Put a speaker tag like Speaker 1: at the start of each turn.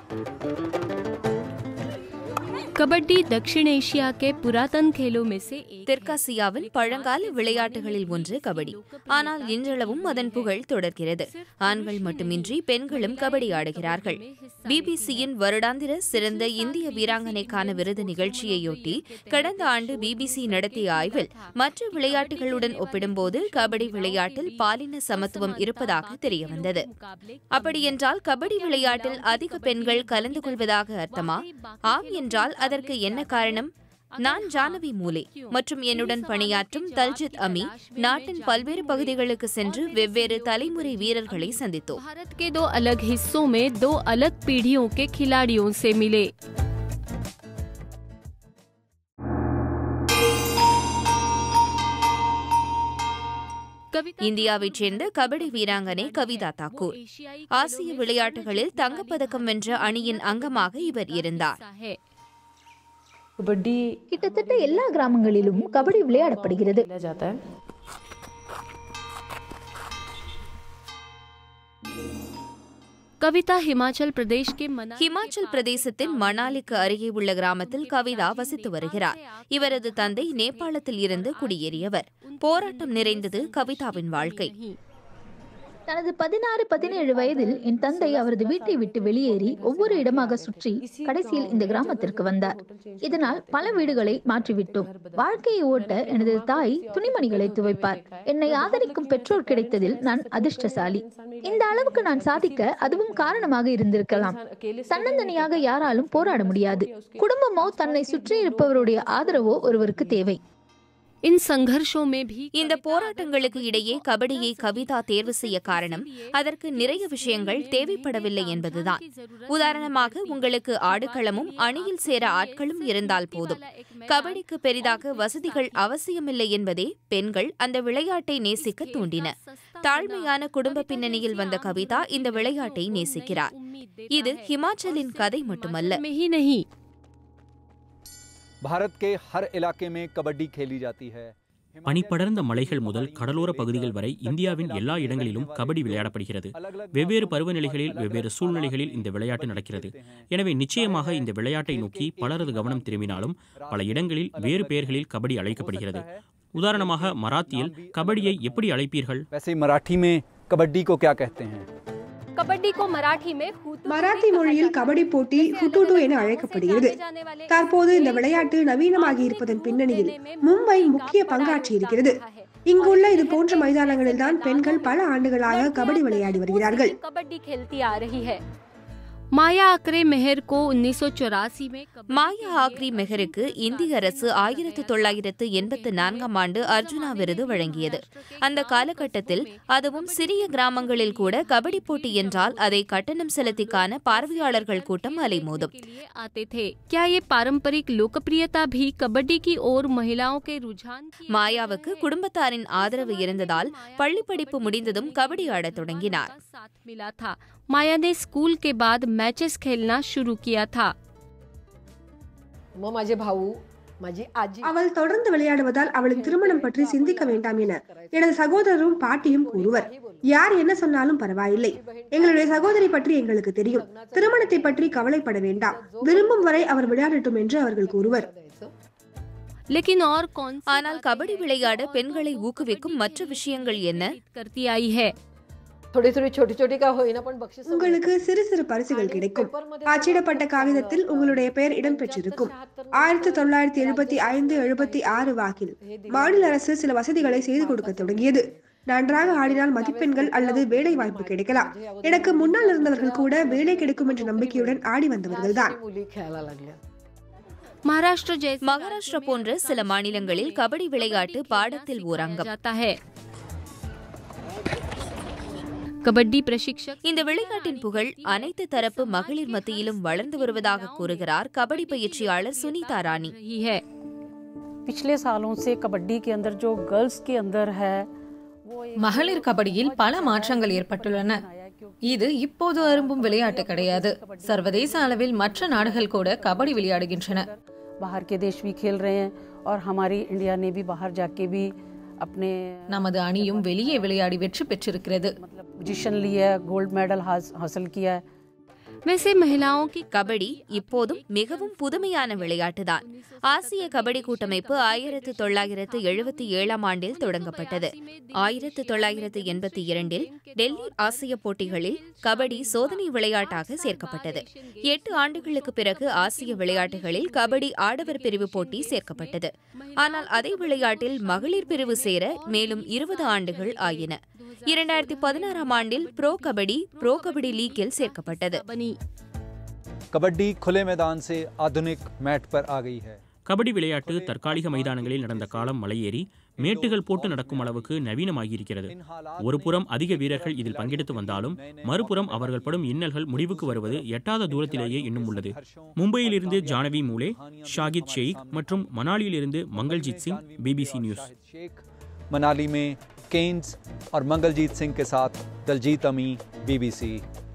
Speaker 1: कबड्डी दक्षिण एशिया के पुरातन खेलों में से एक
Speaker 2: தெற்காசியாவின் பழங்கால விளையாட்டுகளில் ஒன்று கபடி ஆனால் இன்றளவும் அதன் புகழ் தொடர்கிறது ஆண்கள் மட்டுமின்றி பெண்களும் கபடி ஆடுகிறார்கள் பிபிசியின் வருடாந்திர சிறந்த இந்திய வீராங்கனைக்கான விருது நிகழ்ச்சியையொட்டி கடந்த ஆண்டு பிபிசி நடத்திய ஆய்வில் மற்ற விளையாட்டுகளுடன் ஒப்பிடும்போது கபடி விளையாட்டில் பாலின சமத்துவம் இருப்பதாக தெரியவந்தது அப்படியென்றால் கபடி விளையாட்டில் அதிக பெண்கள் கலந்து கொள்வதாக அர்த்தமா ஆம் என்றால் அதற்கு என்ன காரணம் நான் ஜானவி மூலே மற்றும் என்னுடன் பணியாற்றும் தல்ஜித் அமி நாட்டின் பல்வேறு பகுதிகளுக்கு சென்று வெவ்வேறு தலைமுறை வீரர்களை சந்தித்தோம்
Speaker 1: भारत के दो अलग हिस्सों में दो अलग पीढ़ियों के खिलाड़ियों से मिले कविता
Speaker 2: இந்தியாவைச் சேர்ந்த கபடி வீராங்கனை கவிதா தாக்கூர்
Speaker 1: एशियाई
Speaker 2: ஆசிய விளையாட்டுகளில் தங்கப்பதக்கம் வென்ற அணியின் அங்கமாக இவர் இருந்தார்
Speaker 1: है
Speaker 3: कबड्डी
Speaker 4: கிட்டத்தட்ட எல்லா கிராமங்களிலும் கபடி விளையாடப்படுகிறது
Speaker 3: खेला जाता है
Speaker 1: कविता हिमाचल प्रदेश के मना
Speaker 2: ஹிமாச்சல் பிரதேசத்தின் மணாலிக்கு அருகே உள்ள கிராமத்தில் கவிதா வசித்து வருகிறார் இவரது தந்தை நேபாளத்தில் இருந்து குடியேறியவர் போராட்டம் நிறைந்தது கவிதாவின் வாழ்க்கை
Speaker 4: தனது பதினாறு பதினேழு வயதில் என் தந்தை அவரது வீட்டை விட்டு வெளியேறி ஒவ்வொரு இடமாக சுற்றி கடைசியில் இந்த கிராமத்திற்கு வந்தார் இதனால் பல வீடுகளை மாற்றிவிட்டோம் வாழ்க்கையை ஓட்ட எனது தாய் துணிமணிகளை துவைப்பார் என்னை ஆதரிக்கும் பெற்றோர் கிடைத்ததில் நான் அதிர்ஷ்டசாலி இந்த அளவுக்கு நான் சாதிக்க அதுவும் காரணமாக இருந்திருக்கலாம் தன்னந்தனியாக யாராலும் போராட முடியாது குடும்பமோ தன்னை சுற்றி இருப்பவருடைய ஆதரவோ ஒருவருக்கு தேவை
Speaker 1: इन संघर्षों में भी
Speaker 2: இந்த போராட்டங்களுக்கு இடையே கபடியை கவிதா தேர்வு செய்ய காரணம் அதற்கு நிறைய விஷயங்கள் தேவைப்படவில்லை என்பதுதான் உதாரணமாக உங்களுக்கு ஆடுகளமும் அணியில் சேர ஆட்களும் இருந்தால் போதும் கபடிக்கு பெரிதாக வசதிகள் அவசியமில்லை என்பதே பெண்கள் அந்த விளையாட்டை நேசிக்க தூண்டின தாழ்மையான குடும்ப பின்னணியில் வந்த கவிதா இந்த விளையாட்டை நேசிக்கிறார் இது ஹிமாச்சலின் கதை மட்டுமல்ல
Speaker 1: में ही नहीं
Speaker 5: भारत के हर इलाके में कबड्डी खेली जाती है
Speaker 6: பனிப்படர்ந்த மலைகள் முதல் கடலோர பகுதிகள் வரை இந்தியாவின் எல்லா இடங்களிலும் கபடி விளையாடப்படுகிறது வெவ்வேறு பருவநிலைகளில் வெவ்வேறு சூழ்நிலைகளில் இந்த விளையாட்டு நடக்கிறது எனவே நிச்சயமாக இந்த விளையாட்டை நோக்கி பலரது கவனம் திரும்பினாலும் பல இடங்களில் வேறு பெயர்களில் கபடி அழைக்கப்படுகிறது உதாரணமாக மராத்தியில் கபடியை எப்படி அழைப்பீர்கள்
Speaker 5: वैसे मराठी में कबड्डी को क्या कहते हैं
Speaker 1: कबड्डी को मराठी में हुतू
Speaker 7: மராத்தி மொழியில் கபடி போட்டி ஹுட்டுடு என அழைக்கப்படுகிறது தற்போது இந்த விளையாட்டு நவீனமாகி இருப்பதன் பின்னணியில் மும்பை முக்கிய பங்காற்றி இருக்கிறது இங்குள்ள இது போன்ற மைதானங்களில் தான் பெண்கள் பல ஆண்டுகளாக கபடி விளையாடி வருகிறார்கள்
Speaker 1: कबड्डी खेलती आ रही है माया आकरे मेहर को 1984 में कबड्डी
Speaker 2: மாயா ஆக்ரி மெஹருக்கு இந்திய அரசு ஆயிரத்து தொள்ளாயிரத்து எண்பத்து நான்காம் ஆண்டு அர்ஜுனா விருது வழங்கியது அந்த காலகட்டத்தில் அதுவும் சிறிய கிராமங்களில் கூட கபடி போட்டி என்றால் அதை கட்டணம் செலுத்தி காண பார்வையாளர்கள் கூட்டம் அலைமோதும்
Speaker 1: के लिए आते थे क्या ये पारंपरिक लोकप्रियता भी कबड्डी की ओर महिलाओं के रुझान की
Speaker 2: மாயாவுக்கு குடும்பத்தாரின் ஆதரவு இருந்ததால் பள்ளி படிப்பு முடிந்ததும் கபடி ஆடத் தொடங்கினார்
Speaker 1: का साथ मिला था माया ने स्कूल के बाद मैचेस खेलना शुरू किया था
Speaker 3: मग माझे भाऊ माझी आजी
Speaker 7: அவள் தொடர்ந்து விளையாடுவதால் அவளின் திருமணம் பற்றி சிந்திக்க வேண்டாம் என எனது சகோதரரும் பாட்டியும் கூறுவர் யார் என்ன சொன்னாலும் பரவாயில்லை எங்களுடைய சகோதரி பற்றி எங்களுக்கு தெரியும் திருமணத்தை பற்றி கவலைப்பட வேண்டாம் விரும்பும் வரை அவர் விளையாடட்டும் என்று அவர்கள் கூறுவர்
Speaker 1: लेकिन और कौन सी
Speaker 2: ஆனால் கபடி விளையாட பெண்களை ஊக்குவிக்கும் மற்ற விஷயங்கள் என்ன
Speaker 1: करती आई है
Speaker 3: थोडी थोडी छोटी छोटी का होईना पण बक्षीस
Speaker 7: உங்களுக்கு சிறு சிறு பரிசுகள் கிடைக்கும் அச்சிடப்பட்ட காகிதத்தில் உங்களுடைய பெயர் இடம்பெற்றிருக்கும் ஆயிரத்தி தொள்ளாயிரத்தி எழுபத்தி ஐந்து எழுபத்தி ஆறு வாக்கில் மாநில அரசு சில வசதிகளை செய்து கொடுக்க தொடங்கியது நன்றாக ஆடினால் மதிப்பெண்கள் அல்லது வேலை வாய்ப்பு கிடைக்கலாம் எனக்கு முன்னால் இருந்தவர்கள் கூட வேலை கிடைக்கும் என்ற நம்பிக்கையுடன் ஆடி வந்தவர்கள்தான்
Speaker 3: मुली खेळायला लागल्या
Speaker 1: महाराष्ट्र जैसे
Speaker 2: மகாராஷ்டிரா போன்ற சில மாநிலங்களில் கபடி விளையாட்டு பாடத்தில் ஓர் அங்கம்
Speaker 1: जाता है कबड्डी प्रशिक्षक
Speaker 2: இந்த விளையாட்டின் புகழ் அனைத்து தரப்பு மகளிர் மத்தியிலும் வளர்ந்து வருவதாக கூறுகிறார் கபடி பயிற்சியாளர் சுனிதா ராணி
Speaker 1: रही है
Speaker 8: पिछले सालों से कबड्डी के अंदर जो गर्ल्स के अंदर है वो एक
Speaker 9: மகளிர் கபடியில் பல மாற்றங்கள் ஏற்பட்டுள்ளன இது இப்போது அரும்பும் விளையாட்டு கிடையாது சர்வதேச அளவில் மற்ற நாடுகள் கூட கபடி விளையாடுகின்றன
Speaker 8: बाहर के देश भी खेल रहे हैं और हमारी इंडिया ने भी बाहर जाके भी अपने
Speaker 9: நமது अணியும் வெளியே விளையாடி வெற்றி பெற்றிருக்கிறது
Speaker 8: मतलब पोजीशन लिया है गोल्ड मेडल हासिल किया है
Speaker 1: वैसे महिलाओं की
Speaker 2: கபடி இப்போதும் மிகவும் புதுமையான விளையாட்டுதான் ஆசிய கபடி கூட்டமைப்பு ஆயிரத்து தொள்ளாயிரத்து எழுபத்தி ஏழாம் ஆண்டில் தொடங்கப்பட்டது ஆயிரத்து தொள்ளாயிரத்து எண்பத்தி இரண்டில் டெல்லி ஆசிய போட்டிகளில் கபடி சோதனை விளையாட்டாக சேர்க்கப்பட்டது எட்டு ஆண்டுகளுக்கு பிறகு ஆசிய விளையாட்டுகளில் கபடி ஆடவர் பிரிவு போட்டி சேர்க்கப்பட்டது ஆனால் அதே விளையாட்டில் மகளிர் பிரிவு சேர மேலும் இருபது ஆண்டுகள் ஆயின இரண்டாயிரத்தி பதினாறாம் ஆண்டில் ப்ரோ கபடி ப்ரோ கபடி லீக்கில் சேர்க்கப்பட்டது
Speaker 5: कबड्डी खुले मैदान से आधुनिक मैट पर आ गई है
Speaker 6: கபடி விளையாட்டு தற்காலிக மைதானங்களில் நடந்த காலம் மலையேறி மேட்டுகள் போட்டு நடக்கும் அளவுக்கு நவீனமாகியிருக்கிறது ஒரு புறம் அதிக வீரர்கள் இதில் பங்கெடுத்து வந்தாலும் மறுபுறம் அவர்கள் படும் இன்னல்கள் முடிவுக்கு வருவது எட்டாத தூரத்திலேயே இன்னும் உள்ளது மும்பையிலிருந்து ஜானவி மூலே ஷாகித் ஷெய்க் மற்றும் மணாலியிலிருந்து மங்கள்ஜித் சிங் பிபிசி நியூஸ்
Speaker 5: शेख मनाली में केन्स और मंगलजीत सिंह के साथ दलजीत अमी बीबीसी